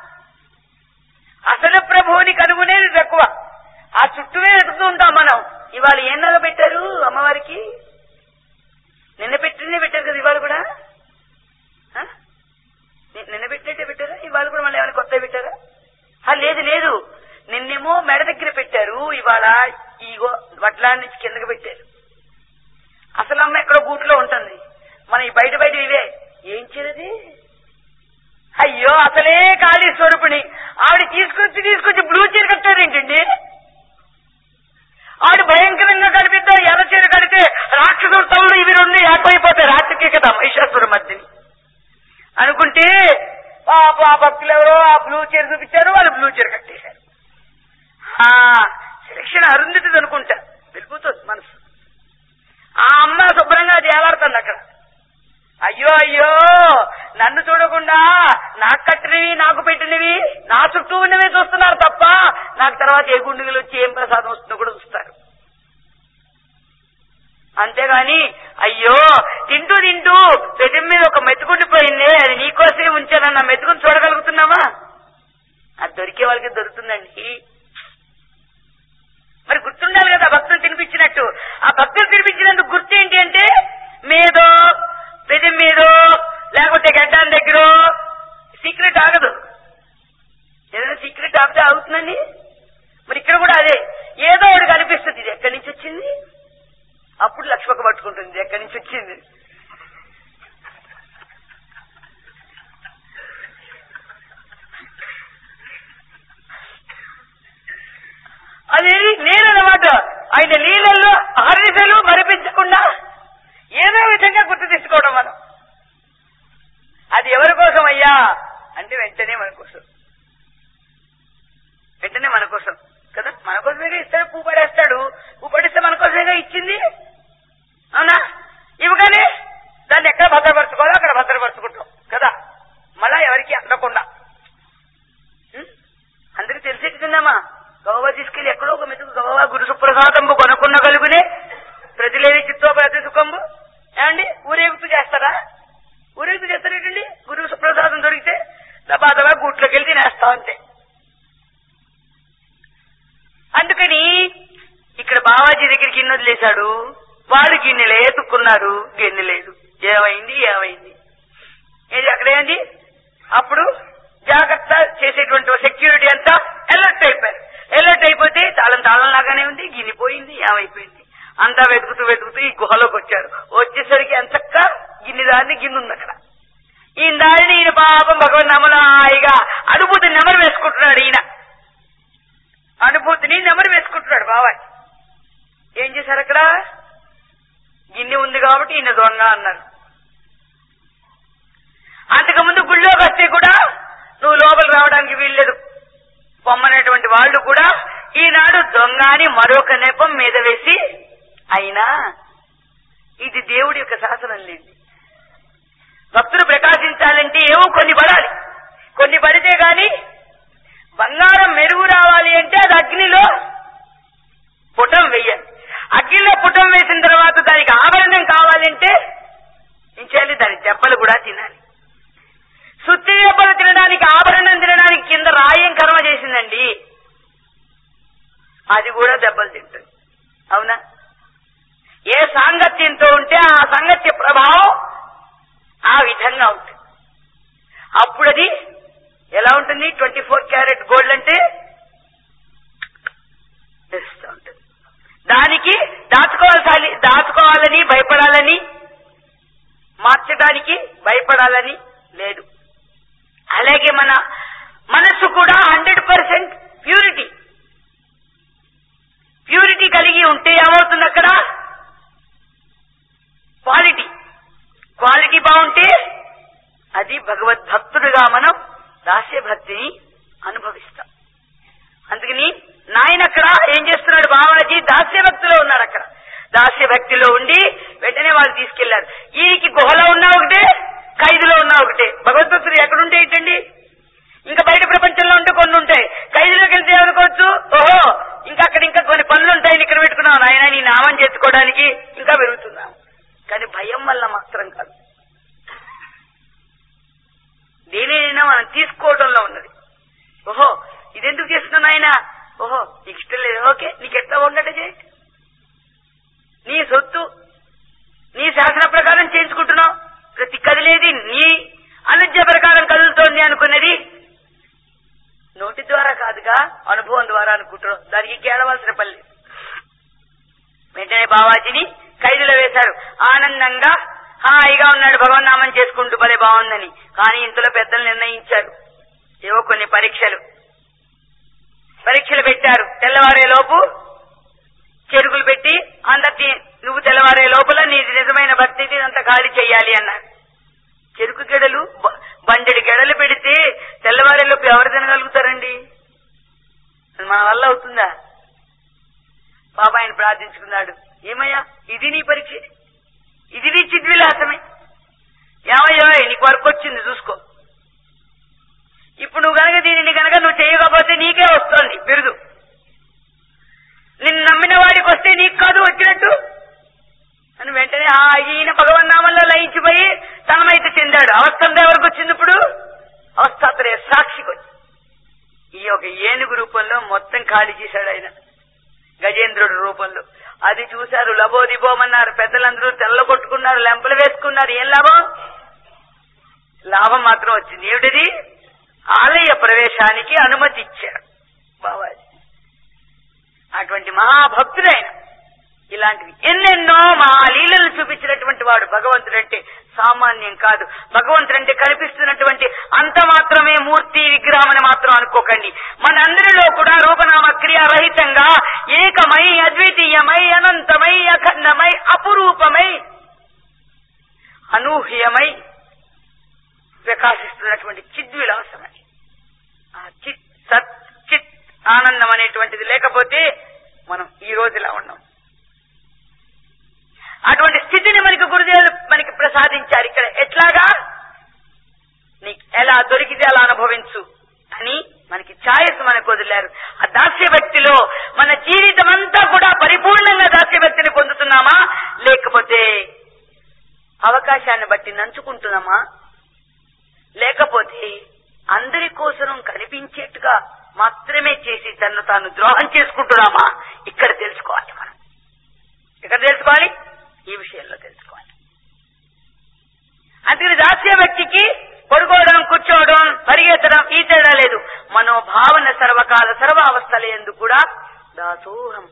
అసలు ప్రభువుని కనుగొనేది తక్కువ ఆ చుట్టూనే వెతుకుతూ ఉంటాం మనం ఇవాళ ఏం నగ పెట్టారు అమ్మవారికి నిన్న పెట్టినే పెట్టారు కదా ఇవాళ కూడా ఆ? ని- నిన్న పెట్టినట్టే పెట్టారా ఇవాళ కూడా మళ్ళీ ఏమైనా కొత్త పెట్టారా ఆ, లేదు లేదు నిన్నేమో మెడ దగ్గర పెట్టారు ఇవాళ ఈగో వడ్ల నుంచి కిందకి పెట్టారు అసలు అమ్మ ఎక్కడో గూట్లో ఉంటుంది మన ఈ బయట బయట ఇవే ఏం చేయది అయ్యో అసలే కాళీ స్వరూపిణి ఆవిడ తీసుకొచ్చి తీసుకొచ్చి బ్లూ చీర కట్టారేంటండి ఆవిడ భయంకరంగా కనిపిద్దాం ఎర్ర చీర కడితే రాక్షసుడు తల్లు ఇవి రెండు ఏకమైపోతాయి రాత్రికి కదా మహిషాసుర మధ్యని అనుకుంటే పాప ఆ భక్తులు ఎవరో ఆ బ్లూ చీర చూపించారు వాళ్ళు బ్లూ చీర కట్టేశారు ఆ సెలక్షన్ అరుంధతిది అనుకుంటా వెళ్ళిపోతుంది మనసు ఆ అమ్మ శుభ్రంగా దేవాడుతుంది అక్కడ అయ్యో అయ్యో నన్ను చూడకుండా నాకు కట్టినవి నాకు పెట్టినవి నా చుట్టూ ఉన్నవే చూస్తున్నారు తప్ప నాకు తర్వాత ఏ గుండెలు వచ్చి ఏం ప్రసాదం వస్తుందో కూడా చూస్తారు అంతేగాని అయ్యో తింటూ తింటూ పెదం మీద ఒక మెతుకుండిపోయింది అది నీకోసమే ఉంచానన్న మెతుకుని చూడగలుగుతున్నావా అది దొరికే వాళ్ళకి దొరుకుతుందండి మరి గుర్తుండాలి కదా భక్తులు తినిపించినట్టు ఆ భక్తులు తినిపించినందుకు గుర్తు ఏంటి అంటే మీదో పెదం మీదో లేకపోతే గడ్డాన్ దగ్గర సీక్రెట్ ఆగదు ఏదైనా సీక్రెట్ ఆపితే ఆగుతుందండి మరి ఇక్కడ కూడా అదే ఏదో ఒకటి కనిపిస్తుంది ఇది ఎక్కడి నుంచి వచ్చింది అప్పుడు లక్ష్మక పట్టుకుంటుంది ఇది ఎక్కడి నుంచి వచ్చింది అదేది నేనన్నమాట ఆయన లీలల్లో హరిసలు మరిపించకుండా ఏదో విధంగా గుర్తు తెచ్చుకోవడం మనం అది ఎవరి కోసం అయ్యా అంటే వెంటనే మన కోసం వెంటనే మన కోసం కదా మన కోసమేగా ఇస్తాడు పూ పడేస్తాడు పూ పడిస్తే మన కోసమేగా ఇచ్చింది అవునా ఇవ్వగానే దాన్ని ఎక్కడ భద్రపరచుకోవాలో అక్కడ భద్రపరచుకుంటాం కదా మళ్ళా ఎవరికి అందకుండా ఉం? అందరికి తెలిసేట్టుకుందామా గవవ తీసుకెళ్లి ఎక్కడో ఒక మెతుకు గవవ గురు సుప్రసాదంబు కొనుక్కున్న కలుగునే ప్రతిలేవి చిత్తో ప్రతి సుఖంబు ఏమండి ఊరేగుతూ చేస్తారా ఊరేగుతూ చేస్తారేటండి గురువు సుప్రసాదం దొరికితే దబా దబా గూట్లోకి వెళ్తే గిన్నె వదిలేశాడు వాడు గిన్నెలే ఎత్తుకున్నాడు గిన్నె లేదు ఏమైంది ఏమైంది ఏది అక్కడేంది అప్పుడు జాగ్రత్త చేసేటువంటి సెక్యూరిటీ అంతా అలర్ట్ అయిపోయారు అలర్ట్ అయిపోతే తాళం తాళం లాగానే ఉంది గిన్నెపోయింది ఏమైపోయింది అంతా వెతుకుతూ వెతుకుతూ ఈ గుహలోకి వచ్చారు వచ్చేసరికి ఎంతక్క గిన్నె దాన్ని గిన్నె ఉంది అక్కడ ఈ దారిని ఈయన పాపం భగవన్ నమల హాయిగా అనుభూతి నెమరు వేసుకుంటున్నాడు ఈయన అనుభూతిని నెమరు వేసుకుంటున్నాడు బాబాయ్ ఏం చేశారు అక్కడ గిన్నె ఉంది కాబట్టి ఈయన దొంగ అన్నారు అంతకుముందు గుళ్ళోకి వస్తే కూడా నువ్వు లోపల రావడానికి వీల్లేదు పొమ్మనేటువంటి వాళ్ళు కూడా ఈనాడు దొంగ అని మరొక నెపం మీద వేసి అయినా ఇది దేవుడి యొక్క శాసనం లేదు భక్తులు ప్రకాశించాలంటే ఏవో కొన్ని పడాలి కొన్ని పడితే గాని బంగారం మెరుగు రావాలి అంటే అది అగ్నిలో పుటం వెయ్యాలి అగ్నిలో పుటం వేసిన తర్వాత దానికి ఆభరణం కావాలంటే ఏం చేయాలి దాని దెబ్బలు కూడా తినాలి సుత్తి దెబ్బలు తినడానికి ఆభరణం తినడానికి కింద రాయం కర్మ చేసిందండి అది కూడా దెబ్బలు తింటుంది అవునా ఏ సాంగత్యంతో ఉంటే ఆ సాంగత్య ప్రభావం ఆ విధంగా ఉంటుంది అప్పుడు అది ఎలా ఉంటుంది ట్వంటీ ఫోర్ క్యారెట్ గోల్డ్ అంటే తెలుస్తూ ఉంటుంది దానికి దాచుకోవాల్సి దాచుకోవాలని భయపడాలని మార్చడానికి భయపడాలని లేదు అలాగే మన మనస్సు కూడా హండ్రెడ్ పర్సెంట్ ప్యూరిటీ ప్యూరిటీ కలిగి ఉంటే ఏమవుతుంది అక్కడ క్వాలిటీ క్వాలిటీ బాగుంటే అది భగవద్భక్తుడుగా మనం దాస్య భక్తిని అనుభవిస్తాం అందుకని నాయన అక్కడ ఏం చేస్తున్నాడు బాబాజీ దాస్య భక్తిలో ఉన్నాడు అక్కడ దాస్య భక్తిలో ఉండి వెంటనే వాళ్ళు తీసుకెళ్లారు ఈయనకి గుహలో ఉన్నా ఒకటే ఖైదులో ఉన్నా ఒకటే భగవద్భక్తులు ఎక్కడుంటే ఏంటండి ఇంకా బయట ప్రపంచంలో ఉంటే కొన్ని ఉంటాయి ఖైదులోకి వెళ్తే ఏమనుకోవచ్చు ఓహో ఇంకా అక్కడ ఇంకా కొన్ని పనులు ఉంటాయని ఇక్కడ పెట్టుకున్నాం నాయన నీ నామం చేసుకోవడానికి ఇంకా పెరుగుతున్నాం కానీ భయం వల్ల మాత్రం కాదు దేనినైనా మనం తీసుకోవడంలో ఉన్నది ఓహో ఇదెందుకు చేస్తున్నాను ఆయన ఓహో నీకు ఇష్టం లేదు ఓకే నీకు ఎట్లా ఉండటే చేయి నీ సొత్తు నీ శాసన ప్రకారం చేయించుకుంటున్నావు ప్రతి కదిలేది నీ అనుజ్ఞ ప్రకారం కదులుతోంది అనుకున్నది నోటి ద్వారా కాదుగా అనుభవం ద్వారా అనుకుంటున్నాం దానికి కేడవలసిన పని లేదు వెంటనే బావాజీని ఖైదులో వేశారు ఆనందంగా హాయిగా ఉన్నాడు భగవన్నామం చేసుకుంటూ భలే బాగుందని కానీ ఇంతలో పెద్దలు నిర్ణయించారు ఏవో కొన్ని పరీక్షలు పరీక్షలు పెట్టారు తెల్లవారే లోపు చెరుకులు పెట్టి అందరినీ నువ్వు తెల్లవారే లోపల నీ నిజమైన భక్తిని అంత ఖాళీ చెయ్యాలి అన్నారు చెరుకు గెడలు బ- బండెడి గెడలు పెడితే తెల్లవారే లోపు ఎవరు తినగలుగుతారండి అది మన వల్ల అవుతుందా పాప ఆయన ప్రార్థించుకున్నాడు ఏమయ్యా ఇది నీ పరీక్ష ఇది నీ చిద్విలాసమే ఏమయ్యో నీకు వర్క్ వచ్చింది చూసుకో ఇప్పుడు నువ్వు గనక దీనిని గనక నువ్వు చేయకపోతే నీకే వస్తోంది బిరుదు నిన్ను నమ్మిన వాడికి వస్తే నీకు కాదు వచ్చినట్టు అని వెంటనే ఆ ఈయన భగవన్నామంలో లయించిపోయి తనమైతే చెందాడు అవస్థంతా ఎవరికి వచ్చింది ఇప్పుడు అవస్థాత్రయ సాక్షికి వచ్చింది ఈ యొక్క ఏనుగు రూపంలో మొత్తం ఖాళీ చేశాడు ఆయన గజేంద్రుడి రూపంలో అది చూశారు లబోదిబోమన్నారు పెద్దలందరూ తెల్లగొట్టుకున్నారు లెంపలు వేసుకున్నారు ఏం లాభం లాభం మాత్రం వచ్చింది ఏమిటిది ఆలయ ప్రవేశానికి అనుమతి ఇచ్చారు బాబాజీ అటువంటి మహాభక్తుడైన ఇలాంటివి ఎన్నెన్నో మహాలీలలు చూపించినటువంటి వాడు భగవంతుడంటే సామాన్యం కాదు భగవంతుడంటే కనిపిస్తున్నటువంటి అంత మాత్రమే మూర్తి విగ్రహం అని మాత్రం అనుకోకండి మనందరిలో కూడా రూపనామ క్రియారహితంగా ఏకమై అద్వితీయమై అనంతమై అఖండమై అపురూపమై అనూహ్యమై ప్రకాశిస్తున్నటువంటి చిద్విలాసమై ఆ చిత్ సత్ చిత్ ఆనందం అనేటువంటిది లేకపోతే మనం ఈ రోజు ఇలా ఉన్నాం అటువంటి స్థితిని మనకి గురుదేవులు మనకి ప్రసాదించారు ఇక్కడ ఎట్లాగా నీకు ఎలా దొరికితే అలా అనుభవించు అని మనకి ఛాయస్ మనకు వదిలారు ఆ దాస్య భక్తిలో మన జీవితం అంతా కూడా పరిపూర్ణంగా దాస్య భక్తిని పొందుతున్నామా లేకపోతే అవకాశాన్ని బట్టి నంచుకుంటున్నామా లేకపోతే అందరి కోసం కనిపించేట్టుగా మాత్రమే చేసి తను తాను ద్రోహం చేసుకుంటున్నామా ఇక్కడ తెలుసుకోవాలి మనం ఎక్కడ తెలుసుకోవాలి ఈ విషయంలో తెలుసుకోవాలి అందుకని దాస్య వ్యక్తికి పడుకోవడం కూర్చోవడం పరిగెత్తడం ఈ తేడా లేదు మనోభావన సర్వకాల సర్వావస్థల ఎందు కూడా దాసోహం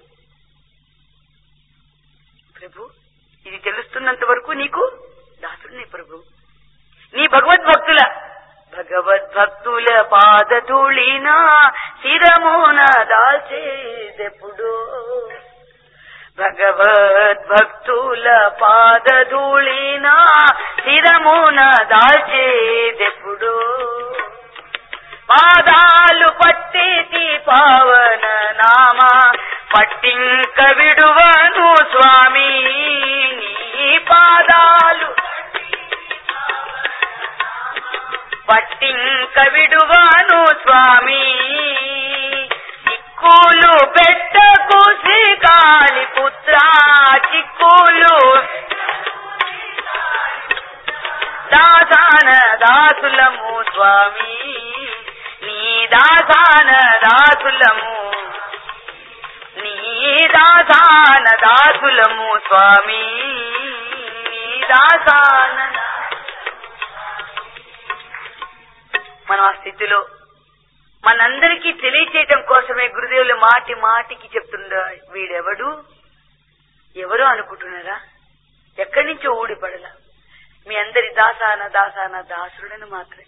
ప్రభు ఇది తెలుస్తున్నంత వరకు నీకు దాసుడిని ప్రభు నీ భగవద్భక్తుల భగవద్భక్తుల పాదధూళిన శిరమోన దాల్చేదెప్పుడో భగవద్భక్తుల పాదధూళిన శిరమున దాల్చేదెప్పుడు పాదాలు పట్టేటి పావన నామ పట్టింక విడువను స్వామి నీ పాదాలు పట్టింక విడువను స్వామి చిక్కులు పెట్టకు శ్రీకాళి పుత్ర చిక్కులు దాసాన దాసులము స్వామి నీ దాసాన దాసులము నీ దాసాన దాసులము స్వామి నీ దాసాన మనం ఆ స్థితిలో మనందరికీ తెలియచేయటం కోసమే గురుదేవులు మాటి మాటికి చెప్తుండ వీడెవడు ఎవరు అనుకుంటున్నారా ఎక్కడి నుంచో ఊడిపడలా మీ అందరి దాసాన దాసాన దాసుడని మాత్రమే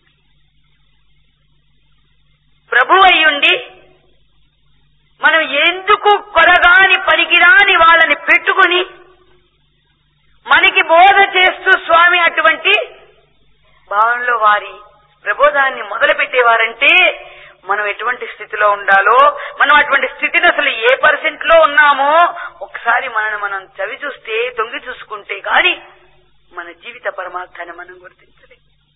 ప్రభు అయ్యుండి మనం ఎందుకు కొరగాని పనికిరాని వాళ్ళని పెట్టుకుని మనకి బోధ చేస్తూ స్వామి అటువంటి భావంలో వారి ప్రబోధాన్ని మొదలు పెట్టేవారంటే మనం ఎటువంటి స్థితిలో ఉండాలో మనం అటువంటి స్థితిని అసలు ఏ పర్సెంట్ లో ఉన్నామో ఒకసారి మనల్ని మనం చవి చూస్తే తొంగి చూసుకుంటే గాని మన జీవిత పరమార్థాన్ని మనం గుర్తించలేం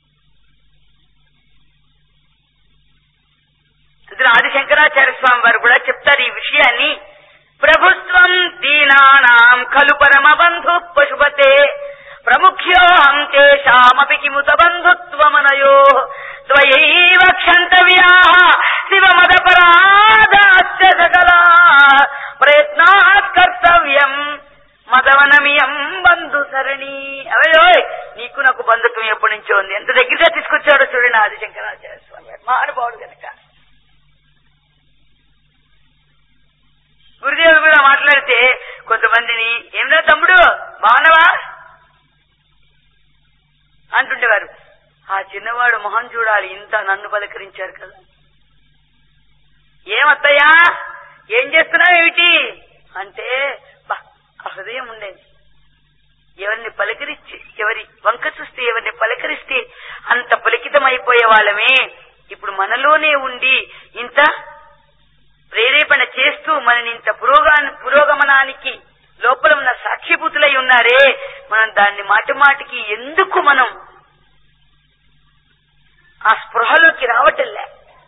అందులో ఆదిశంకరాచార్య స్వామి వారు కూడా చెప్తారు ఈ విషయాన్ని ప్రభుత్వం దీనానాం ఖలు పరమ బంధు పశుపతే ప్రముఖ్యోహం తేషామపి కిముత బంధుత్వమనయో త్వయైవ క్షంతవ్యా శివమదపరాధాస్య సకలా ప్రయత్నాత్ కర్తవ్యం మదవనమియం బంధు సరణి అవయోయ్ నీకు నాకు బంధుత్వం ఎప్పటి నుంచో ఉంది ఎంత దగ్గరగా తీసుకొచ్చాడో చూడండి ఆదిశంకరాచార్య స్వామి గారు. మహానుభావుడు కనుక గురుదేవుడు కూడా మాట్లాడితే కొంతమందిని ఏందో తమ్ముడు బాగున్నావా అంటుండేవారు ఆ చిన్నవాడు మొహం చూడాలి ఇంత నన్ను పలకరించారు కదా ఏమత్తయ్యా ఏం చేస్తున్నావు ఏమిటి అంటే బా, ఆ హృదయం ఉండేది ఎవరిని పలకరించి ఎవరి వంక చూస్తే ఎవరిని పలకరిస్తే అంత పులకితమైపోయే వాళ్ళమే ఇప్పుడు మనలోనే ఉండి ఇంత ప్రేరేపణ చేస్తూ మనని ఇంత పురోగా పురోగమనానికి లోపల ఉన్న సాక్షిభూతులై ఉన్నారే మనం దాన్ని మాటి మాటికి ఎందుకు మనం ఆ స్పృహలోకి రావటంలే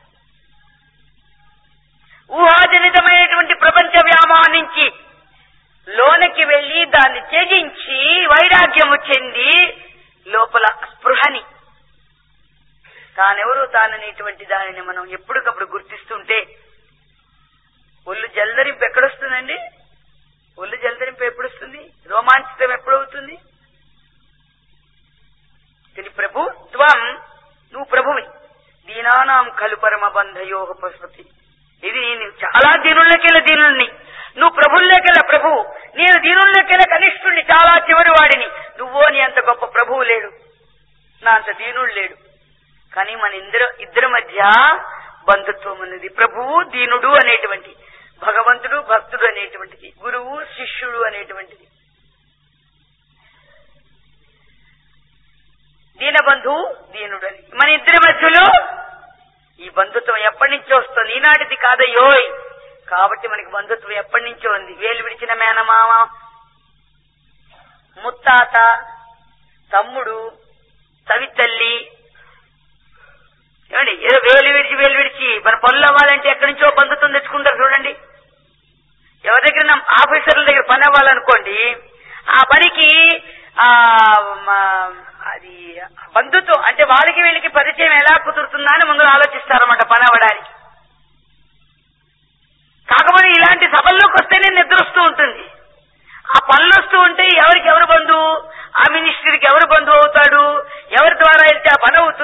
ఊహాజనితమైనటువంటి ప్రపంచ వ్యామోహం నుంచి లోనికి వెళ్లి దాన్ని త్యజించి వైరాగ్యము చెంది లోపల స్పృహని తానెవరు తాననేటువంటి దానిని మనం ఎప్పటికప్పుడు గుర్తిస్తుంటే ఒళ్ళు జల్దరింపు ఎక్కడొస్తుందండి ఒళ్ళు జల్దరింపు ఎప్పుడు వస్తుంది రోమాంచితం ఎప్పుడవుతుంది ఇది ప్రభు త్వం నువ్వు ప్రభువి దీనానాం ఖలు పరమ బంధయో పశుపతి ఇది నేను చాలా దీనుల్లోకెళ్ళ దీనుల్ని నువ్వు ప్రభుల్లోకెళ్ళ ప్రభు నేను దీనుల్లోకెళ్ళ కనిష్ఠుణ్ణి చాలా చివరి వాడిని నువ్వో నీ అంత గొప్ప ప్రభువు లేడు నా అంత దీనుడు లేడు కానీ మన ఇద్దరు ఇద్దరి మధ్య బంధుత్వం ఉన్నది ప్రభువు దీనుడు అనేటువంటి భగవంతుడు భక్తుడు అనేటువంటిది గురువు శిష్యుడు అనేటువంటిది దీనబంధువు దీనుడు అని మన ఇద్దరి మధ్యలో ఈ బంధుత్వం ఎప్పటి నుంచో వస్తుంది ఈనాటిది కాదయ్యోయ్ కాబట్టి మనకి బంధుత్వం ఎప్పటి నుంచో ఉంది వేలు విడిచిన మేనమామ ముత్తాత తమ్ముడు తవితల్లి ఏమండి ఏదో వేలు విడిచి వేలు విడిచి మన పనులు అవ్వాలంటే ఎక్కడి నుంచో బంధుత్వం తెచ్చుకుంటారు చూడండి ఎవరి దగ్గర నా ఆఫీసర్ల దగ్గర పని అవ్వాలనుకోండి ఆ పనికి ఆ మ- అది బంధుత్వం అంటే వాళ్ళకి వీళ్ళకి పరిచయం ఎలా కుదురుతుందా అని ముందు ఆలోచిస్తారన్నమాట పని అవ్వడానికి కాకపోతే ఇలాంటి సభల్లోకి వస్తేనే నిద్ర వస్తూ ఉంటుంది ఆ పనులు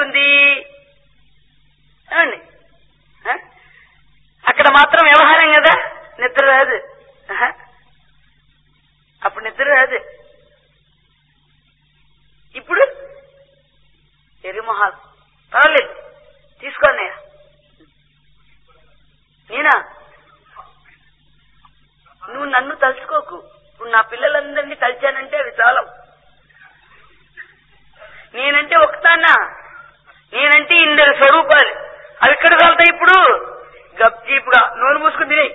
ఉంటుంది ఏమండి ఆ? అక్కడ మాత్రం వ్యవహారం కదా నిద్ర రాదు ఆహా. అప్పుడు నిద్ర రాదు ఇప్పుడు ఎరిమొహాలు పర్వాలేదు తీసుకోండి నేనా నువ్వు నన్ను తలుచుకోకు ఇప్పుడు నా పిల్లలందరినీ తలిచానంటే అవి చాలా నేనంటే ఒకతానా నేనంటే ఇందరి స్వరూపాలు అవి ఎక్కడ వెళ్తాయి ఇప్పుడు గప్చీపుగా నోరు మూసుకుని తినేయి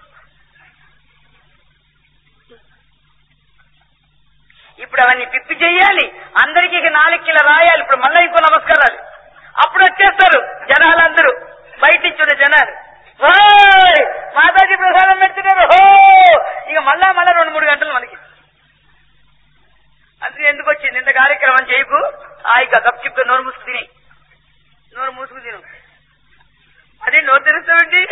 ఇప్పుడు అవన్నీ పిప్పి చెయ్యాలి అందరికీ ఇక నాలుగు రాయాలి ఇప్పుడు మళ్ళీ ఇంకో నమస్కారాలు అప్పుడు వచ్చేస్తారు జనాలందరూ బయట ఇచ్చిన జనాలు హోయ్! మాతాజీ ప్రసాదం పెడుతున్నారు హో ఇక మళ్ళా మళ్ళా రెండు మూడు గంటలు మనకి అందుకే ఎందుకు వచ్చింది ఇంత కార్యక్రమం చేయకు హాయిగా గప్చిప్గా నోరు మూసుకు తిని నోరు మూసుకు తిను అదే నోరు తెరుస్తామండి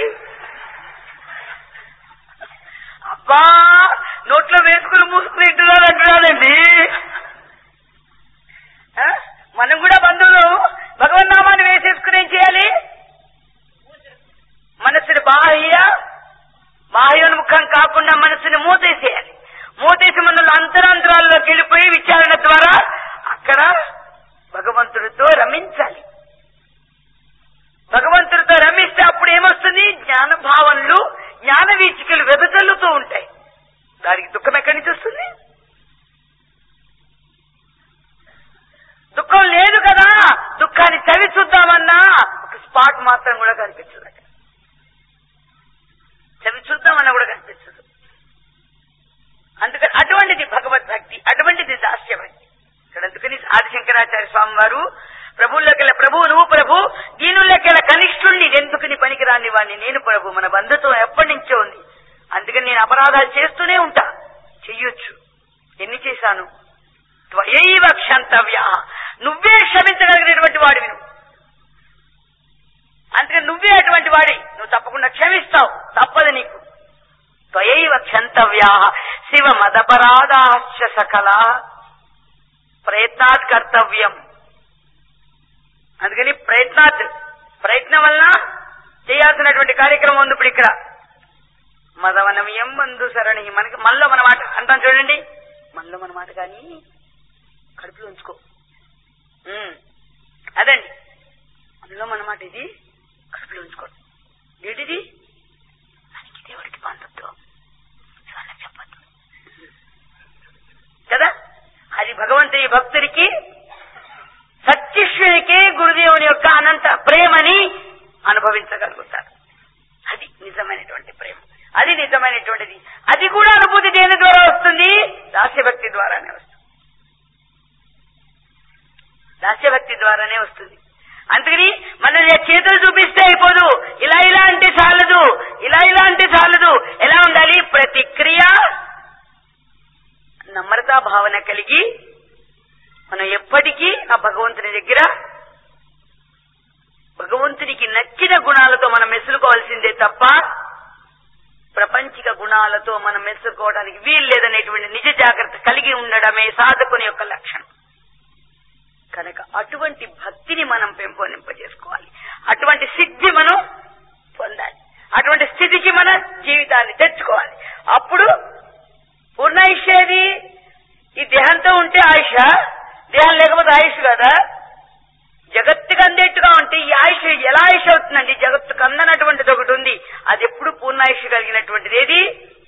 అబ్బా నోట్లో వేసుకుని మూసుకుని ఇంటున్నారు అంటున్నారండి ఆ? మనం కూడా బంధువులు భగవన్నామాన్ని వేసేసుకుని ఏం చేయాలి మనసుని బాహ్య బాహ్యోన్ముఖం కాకుండా మనసుని మూతేసేయాలి మూతేసి మనల్ని అంతరాంతరాల్లోకి వెళ్ళిపోయి విచారణ ద్వారా అక్కడ భగవంతుడితో రమించాలి భగవంతుడితో రమిస్తే అప్పుడు ఏమొస్తుంది జ్ఞాన భావనలు జ్ఞాన వీచికలు వెదజల్లుతూ ఉంటాయి దానికి దుఃఖం ఎక్కడి నుంచి వస్తుంది దుఃఖం లేదు కదా దుఃఖాన్ని చవి చూద్దామన్నా ఒక స్పాట్ మాత్రం కూడా కనిపించదు అక్కడ చవి చూద్దామన్నా కూడా కనిపించదు అందుకని అటువంటిది భగవద్భక్తి అటువంటిది దాస్య భక్తి ఇక్కడ అందుకని ఆదిశంకరాచార్య స్వామి వారు ప్రభువులకెళ్ళ ప్రభు నువ్వు ప్రభు దీనులకెళ్ళ కనిష్ఠుణ్ణి ఎందుకని పనికిరాని వాడిని నేను ప్రభు మన బంధుత్వం ఎప్పటి నుంచో ఉంది అందుకని నేను అపరాధాలు చేస్తూనే ఉంటా చెయ్యొచ్చు ఎన్ని చేశాను త్వయైవ క్షంతవ్య నువ్వే క్షమించగలిగినటువంటి వాడివి నువ్వు అందుకని నువ్వే అటువంటి వాడి నువ్వు తప్పకుండా క్షమిస్తావు తప్పదు నీకు త్వయైవ క్షంతవ్యా శివ మదపరాధాశ్చ సకల ప్రయత్నాత్ కర్తవ్యం అందుకని ప్రయత్నాత్ ప్రయత్నం వలన చేయాల్సినటువంటి కార్యక్రమం ఉంది ఇప్పుడు ఇక్కడ మదవనం ఎం మందు సరణి మనకి మళ్ళీ మన మాట అంటాం చూడండి మళ్ళీ మన మాట కానీ కడుపులో ఉంచుకో ఉమ్, అదండి అందులో మన మాట ఇది కడుపులో ఉంచుకోండి ఏంటిది మనకి దేవుడికి బంధుత్వం వాళ్ళకి చెప్పద్దు కదా అది భగవంతుని భక్తుడికి సత్యశ్వరికి గురుదేవుని యొక్క అనంత ప్రేమని అనుభవించగలుగుతారు అది నిజమైనటువంటి ప్రేమ అది నిజమైనటువంటిది అది కూడా అనుభూతి దేని ద్వారా వస్తుంది దాస్యభక్తి ద్వారానే వస్తుంది దాస్యభక్తి ద్వారానే వస్తుంది అందుకని మనం చేతులు చూపిస్తే అయిపోదు ఇలా ఇలా అంటే చాలదు ఇలా ఇలా అంటే చాలదు ఎలా ఉండాలి ప్రతిక్రియ నమ్రతా భావన కలిగి మనం ఎప్పటికీ ఆ భగవంతుని దగ్గర భగవంతునికి నచ్చిన గుణాలతో మనం మెసులుకోవాల్సిందే తప్ప ప్రపంచిక గుణాలతో మనం మెసులుకోవడానికి వీలు లేదనేటువంటి నిజ జాగ్రత్త కలిగి ఉండడమే సాధకుని యొక్క లక్షణం కనుక అటువంటి భక్తిని మనం పెంపొందింపజేసుకోవాలి అటువంటి సిద్ధి మనం పొందాలి అటువంటి స్థితికి మన జీవితాన్ని తెచ్చుకోవాలి అప్పుడు పూర్ణాయుష్యేది ఈ దేహంతో ఉంటే ఆయుష దేహం లేకపోతే ఆయుష్ కదా జగత్తుకు అందేట్టుగా ఉంటే ఈ ఆయుష్ ఎలా ఆయుష్ అవుతుందండి జగత్తుకు అందనటువంటిది ఒకటి ఉంది అది ఎప్పుడు పూర్ణాయుష్ కలిగినటువంటిది ఏది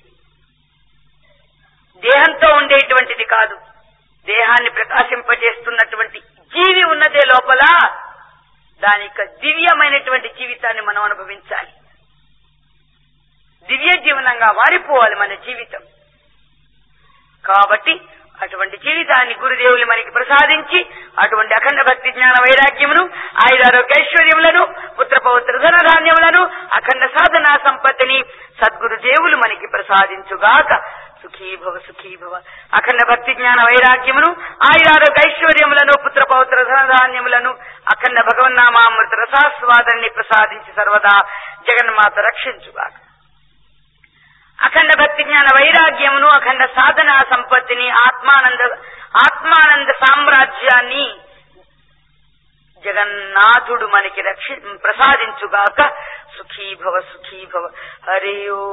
దేహంతో ఉండేటువంటిది కాదు దేహాన్ని ప్రకాశింపజేస్తున్నటువంటి జీవి ఉన్నదే లోపల దాని యొక్క దివ్యమైనటువంటి జీవితాన్ని మనం అనుభవించాలి దివ్య జీవనంగా మారిపోవాలి మన జీవితం కాబట్టి అటువంటి జీవితాన్ని గురుదేవులు మనకి ప్రసాదించి అటువంటి అఖండ భక్తి జ్ఞాన వైరాగ్యమును ఆయురారోగ్య ఐశ్వర్యములను పుత్ర పౌత్ర ధనధాన్యములను అఖండ సాధనా సంపత్తిని సద్గురుదేవులు మనకి ప్రసాదించుగాక సుఖీభవ సుఖీభవ అఖండ భక్తి జ్ఞాన వైరాగ్యమును ఆయురారోగ్య ఐశ్వర్యములను పుత్ర పౌత్ర ధనధాన్యములను అఖండ భగవన్నామామృత రసాస్వాదాన్ని ప్రసాదించి సర్వదా జగన్మాత రక్షించుగాక అఖండ భక్తి జ్ఞాన వైరాగ్యమును అఖండ సాధనా సంపత్తిని ఆత్మానంద ఆత్మానంద సామ్రాజ్యాన్ని జగన్నాథుడు మనకి రక్షి ప్రసాదించుగాక సుఖీ భవ సుఖీ భవ హరి ఓ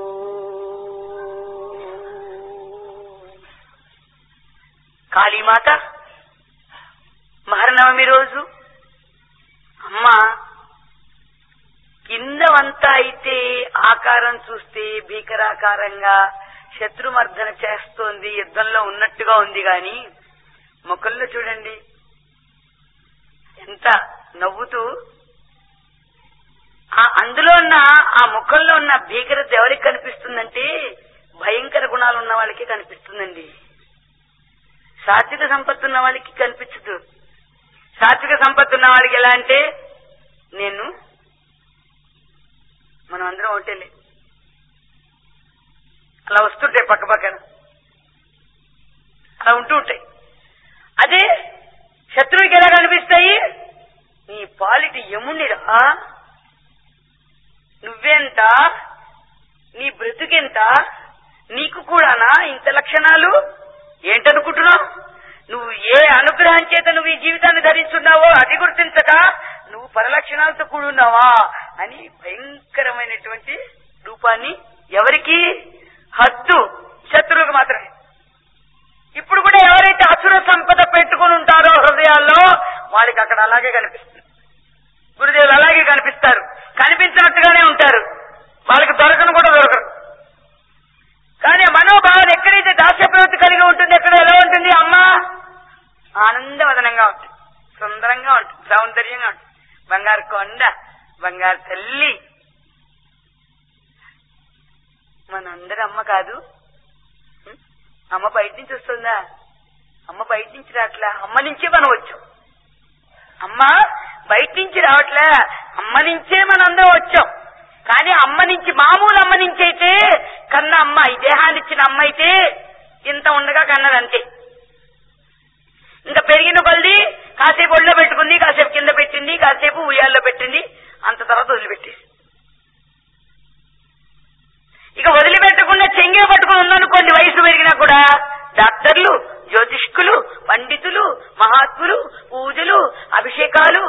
కాళీమాత మహర్నవమి రోజు అమ్మా కిందవంతా అయితే ఆకారం చూస్తే భీకరాకారంగా శత్రుమర్దన చేస్తోంది యుద్ధంలో ఉన్నట్టుగా ఉంది గాని ముఖంలో చూడండి ఎంత నవ్వుతూ ఆ అందులో ఉన్న ఆ ముఖంలో ఉన్న భీకరత ఎవరికి కనిపిస్తుందంటే భయంకర గుణాలు ఉన్న వాళ్ళకి కనిపిస్తుందండి సాత్విక సంపత్తి ఉన్న వాళ్ళకి కనిపించదు సాత్విక సంపత్తి ఉన్న వాడికి ఎలా అంటే నేను మనం అందరం ఒకటేలే అలా వస్తుంటాయి పక్క పక్కన అలా ఉంటూ ఉంటాయి అదే శత్రువుకి ఎలా కనిపిస్తాయి నీ పాలిటి యమునిరా నువ్వెంత నీ బ్రతుకెంత నీకు కూడానా ఇంత లక్షణాలు ఏంటనుకుంటున్నావు నువ్వు ఏ అనుగ్రహం చేత నువ్వు ఈ జీవితాన్ని ధరిస్తున్నావో అది గుర్తించక నువ్వు పరలక్షణాలతో కూడున్నావా అని భయంకరమైనటువంటి రూపాన్ని ఎవరికి హద్దు శత్రువులకు మాత్రమే ఇప్పుడు కూడా ఎవరైతే అసుర సంపద పెట్టుకుని ఉంటారో హృదయాల్లో వాళ్ళకి అక్కడ అలాగే కనిపిస్తుంది గురుదేవులు అలాగే కనిపిస్తారు కనిపించినట్టుగానే ఉంటారు వాళ్ళకి దొరకను కూడా దొరకరు కానీ మనోభావన ఎక్కడైతే దాస్య ప్రవృత్తి కలిగి ఉంటుంది ఎక్కడ ఎలా ఉంటుంది అమ్మ ఆనందవదనంగా ఉంటుంది సుందరంగా ఉంటుంది సౌందర్యంగా ఉంటుంది బంగారు కొండ బంగారు తల్లి మనందరి అమ్మ కాదు ఉం? అమ్మ బయట నుంచి వస్తుందా అమ్మ బయట నుంచి రావట్లా అమ్మ నుంచే మనం వచ్చాం అమ్మ బయట నుంచి రావట్లే అమ్మ నుంచే మనందరం వచ్చాం కానీ అమ్మ నుంచి మామూలు అమ్మ నుంచి అయితే కన్న అమ్మ ఈ దేహాన్ని ఇచ్చిన అమ్మ అయితే ఇంత ఉండగా కన్నదంతే ఇంకా పెరిగిన కొద్ది కాసేపు ఒళ్ళో పెట్టుకుంది కాసేపు కింద పెట్టింది కాసేపు ఉయ్యాల్లో పెట్టింది అంత తర్వాత వదిలిపెట్టేసి ఇక వదిలిపెట్టకుండా చెంగే పట్టుకుని ఉందనుకోండి వయసు పెరిగినా కూడా డాక్టర్లు జ్యోతిష్కులు పండితులు మహాత్ములు పూజలు అభిషేకాలు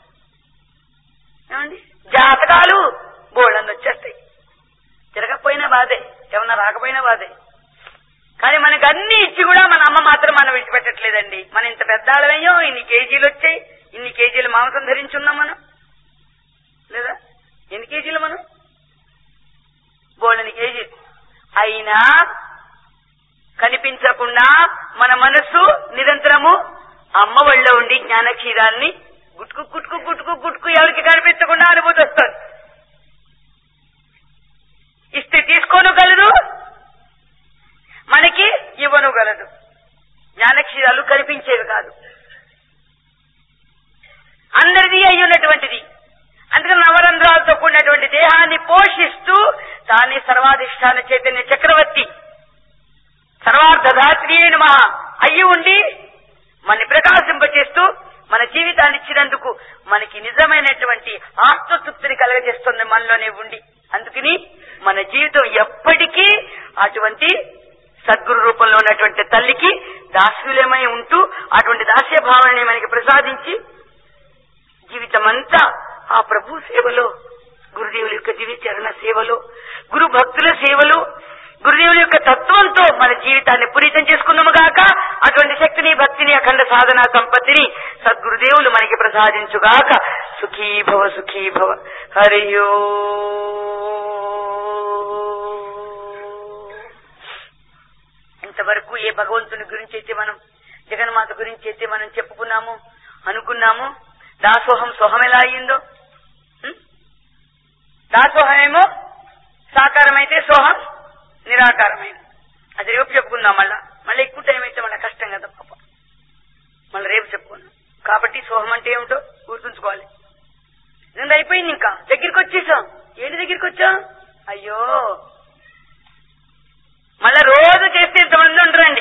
ఏమండి జాతకాలు బోళ్ళని వచ్చేస్తాయి తిరగకపోయినా బాధే ఏమన్నా రాకపోయినా బాధే కానీ మనకు అన్ని ఇచ్చి కూడా మన అమ్మ మాత్రం మనం విడిచిపెట్టట్లేదండి మన ఇంత పెద్ద ఆడమయ్యో ఇన్ని కేజీలు వచ్చాయి ఇన్ని కేజీలు మాంసం ధరించున్నాం మనం లేదా ఎన్ని కేజీలు మనం బోళ్ళని కేజీలు అయినా కనిపించకుండా మన మనస్సు నిరంతరము అమ్మ ఒళ్ళో ఉండి జ్ఞానక్షీరాల్ని గుట్టుకు గుట్టుకు గుట్టుకు గుట్టుకు ఎవరికి కనిపించకుండా అనుభూతి వస్తుంది ఇస్తే తీసుకోనుగలదు మనకి ఇవ్వనుగలదు జ్ఞానక్షీరాలు కనిపించేవి కాదు అందరిది అయి ఉన్నటువంటిది అందుకని నవరంధ్రాలతో కూడినటువంటి దేహాన్ని పోషిస్తూ తానే సర్వాధిష్టాన చైతన్య చక్రవర్తి సర్వార్థదాత్రి అయిన మహా అయ్యి ఉండి మన ప్రకాశింపచేస్తూ మన జీవితాన్ని ఇచ్చినందుకు మనకి నిజమైనటువంటి ఆత్మతృప్తిని కలగజేస్తుంది మనలోనే ఉండి అందుకని మన జీవితం ఎప్పటికీ అటువంటి సద్గురు రూపంలో ఉన్నటువంటి తల్లికి దాస్యులమై ఉంటూ అటువంటి దాస్య భావనని మనకి ప్రసాదించి జీవితమంతా ఆ ప్రభు సేవలో గురుదేవుల యొక్క దివ్య చరణ సేవలో గురు భక్తుల సేవలో గురుదేవుల యొక్క తత్వంతో మన జీవితాన్ని పునీతం చేసుకుందాము గాక అటువంటి శక్తిని భక్తిని అఖండ సాధన సంపత్తిని సద్గురుదేవులు మనకి ప్రసాదించుగాక సుఖీ భవ సుఖీ భవ హరియో ఇంతవరకు ఏ భగవంతుని గురించి అయితే మనం జగన్మాత గురించి అయితే మనం చెప్పుకున్నాము అనుకున్నాము దాసోహం సోహం ఎలా అయ్యిందో ఉం? దాసోహమేమో సాకారమైతే సోహం నిరాకారమైంది అది రేపు చెప్పుకుందాం మళ్ళా మళ్ళీ ఎక్కువ టైం అయితే మళ్ళీ కష్టం కదా పాప మళ్ళీ రేపు చెప్పుకుందాం కాబట్టి సోహం అంటే ఏమిటో గుర్తుంచుకోవాలి నిన్న అయిపోయింది ఇంకా దగ్గరికి వచ్చేసాం ఏంటి దగ్గరికి వచ్చాం అయ్యో మళ్ళా రోజు చేస్తే ఇంతమంది ఉండరండి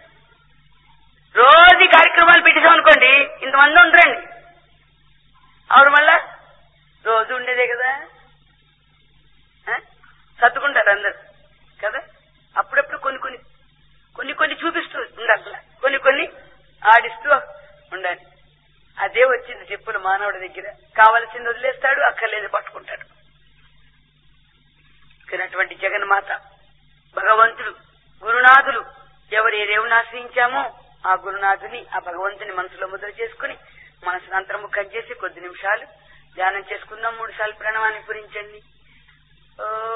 రోజు ఈ కార్యక్రమాలు పెట్టేసాం అనుకోండి ఇంతమంది ఉండరండి ఆవిడ మళ్ళా రోజు ఉండేదే కదా ఆ? సర్దుకుంటారు అందరు కదా అప్పుడప్పుడు కొన్ని కొన్ని కొన్ని కొన్ని చూపిస్తూ ఉండాలి కొన్ని కొన్ని ఆడిస్తూ ఉండాలి అదే వచ్చింది చెప్పులు మానవుడి దగ్గర కావలసింది వదిలేస్తాడు అక్కర్లేదు పట్టుకుంటాడు ఇచ్చినటువంటి జగన్మాత భగవంతుడు గురునాథులు ఎవరు ఏ దేవుని ఆశ్రయించామో ఆ గురునాథుని ఆ భగవంతుని మనసులో ముద్ర చేసుకుని మనసును అంతర్ముఖం చేసి కొద్ది నిమిషాలు ధ్యానం చేసుకుందాం మూడు సార్లు ప్రణవాన్ని పూరించండి ఓ